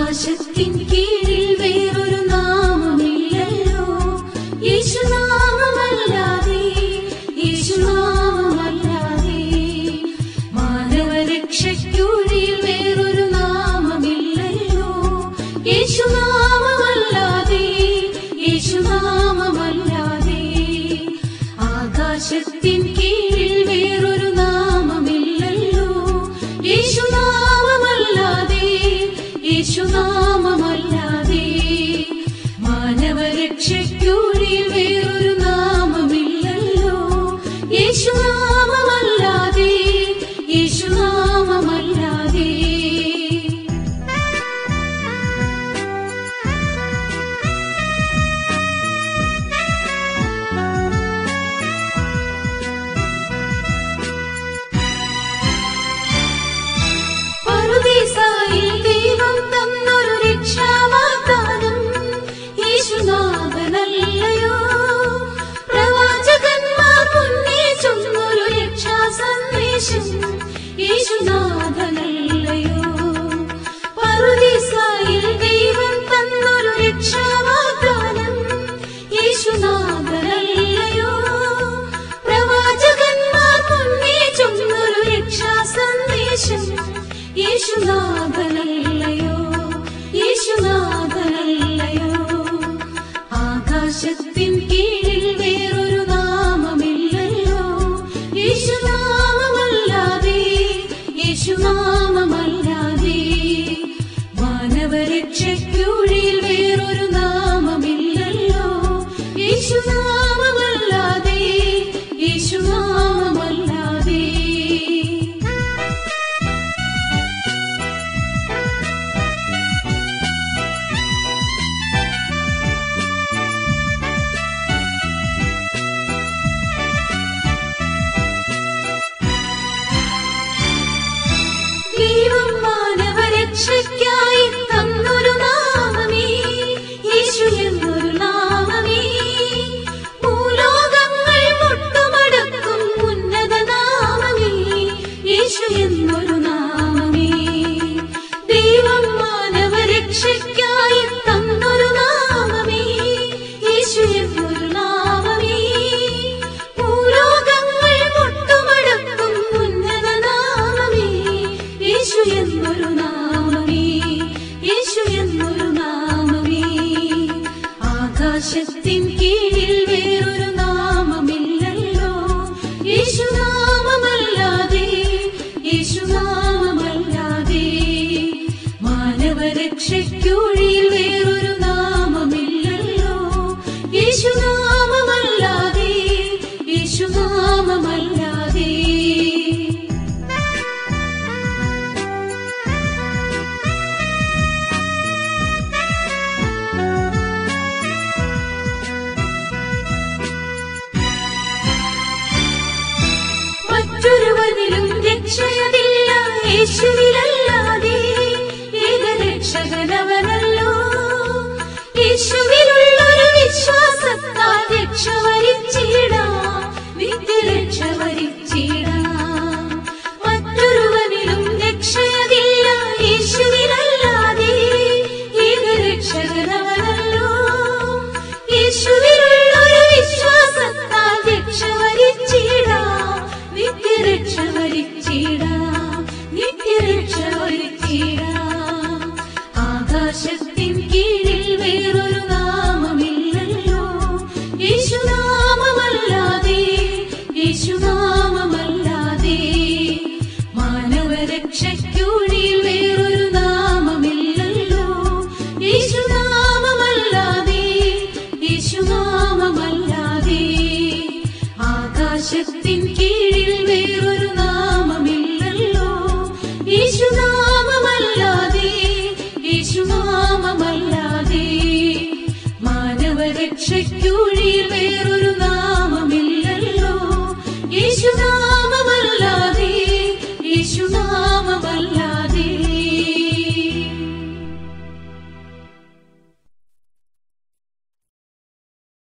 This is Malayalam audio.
ആകാശത്തിൻ കീഴിൽ വേറൊരു നാമമില്ലല്ലോ യേശുനാമമല്ലാതെ യേശുനാമമല്ലാതെ മാനവരക്ഷയ്ക്കുള്ളിൽ വേറൊരു നാമമില്ലല്ലോ യേശുനാമമല്ലാതെ യേശുനാമമല്ലാതെ ആകാശത്തിൻ കീഴിൽ വേറൊരു നാമമില്ലല്ലോ യേശുനാമമല്ലാതെ യേശുനാമമല്ലാതെ മാനവരക്ഷയ്ക്കുള്ളിൽ വേറൊരു നാമമില്ലല്ലോ യേശുനാമമല്ലാതെ യേശുനാമമല്ലാതെ പറുദീസായിൽ ദൈവം തന്നൊരു രക്ഷാവാഗ്ദാനം യേശുനാഥനല്ലയോ പ്രവാചകന്മാർ മുന്നേ ചൊന്നൊരു രക്ഷാസന്ദേശം യേശുനാഥനല്ലയോ പറുദീസായിൽ ദൈവം തന്നൊരു രക്ഷാവാഗ്ദാനം യേശുനാഥനല്ലയോ പ്രവാചകന്മാർ മുന്നേ ചൊന്നൊരു രക്ഷാസന്ദേശം യേശുനാഥനല്ലയോ യേശുനാഥനല്ലയോ ആകാശത്തിൻ കീഴിൽ വേറൊരു നാമമില്ലല്ലോ യേശുനാമമല്ലാതെ യേശുനാമമല്ലാതെ മാനവരക്ഷയ്ക്കുള്ളിൽ വേറൊരു നാമമില്ലല്ലോ യേശുനാമമല്ലാതെ യേശുനാമമല്ലാതെ ദൈവം മാനവരക്ഷയ്ക്കായി തന്നൊരു നാമമേ യേശു എന്നൊരു നാമമേ ഭൂലോകങ്ങൾ മുട്ടുമടക്കും ഉന്നത നാമമേ യേശു എന്നൊരു നാമമേ ദൈവം മാനവരക്ഷയ്ക്കായി തന്നൊരു നാമമേ യേശു എന്നൊരു നാമമേ ഭൂലോകങ്ങൾ മുട്ടുമടക്കും ഉന്നത നാമമേ യേശു എന്നൊരു നാമമേ യേശു എന്നൊരു നാമമേ ആകാശത്തിൻ കീഴിൽ വേറൊരു നാമമില്ലല്ലോ യേശുനാമമല്ലാതെ യേശുനാമമല്ലാതെ മാനവരക്ഷയ്ക്കുള്ളിൽ വേറൊരു നാമമില്ലല്ലോ യേശുനാമമല്ലാതെ യേശുനാമമല്ലാതെ മറ്റൊരുവനിലും രക്ഷയതില്ല യേശുവിലല്ലാതെ ഏകരക്ഷകനവനല്ലോ യേശുവിലുള്ളൊരു വിശ്വാസത്താൽ രക്ഷ വരിച്ചിടാം നിത്യരക്ഷ വരിച്ചിടാം മറ്റൊരുവനിലും രക്ഷയതില്ല യേശുവിലല്ലാതെ ഏകരക്ഷകനവനല്ലോ യേശുവിലുള്ളൊരു വിശ്വാസത്താൽ രക്ഷ വരിച്ചിടാം നിത്യരക്ഷ വരിച്ചിടാം നിത്യരക്ഷ വരിച്ചിടാം ആകാശത്തിൻ കീഴിൽ വേറൊരു നാമമില്ലല്ലോ യേശുനാമമല്ലാതെ യേശുനാമമല്ലാതെ മാനവരക്ഷയ്ക്കുള്ളിൽ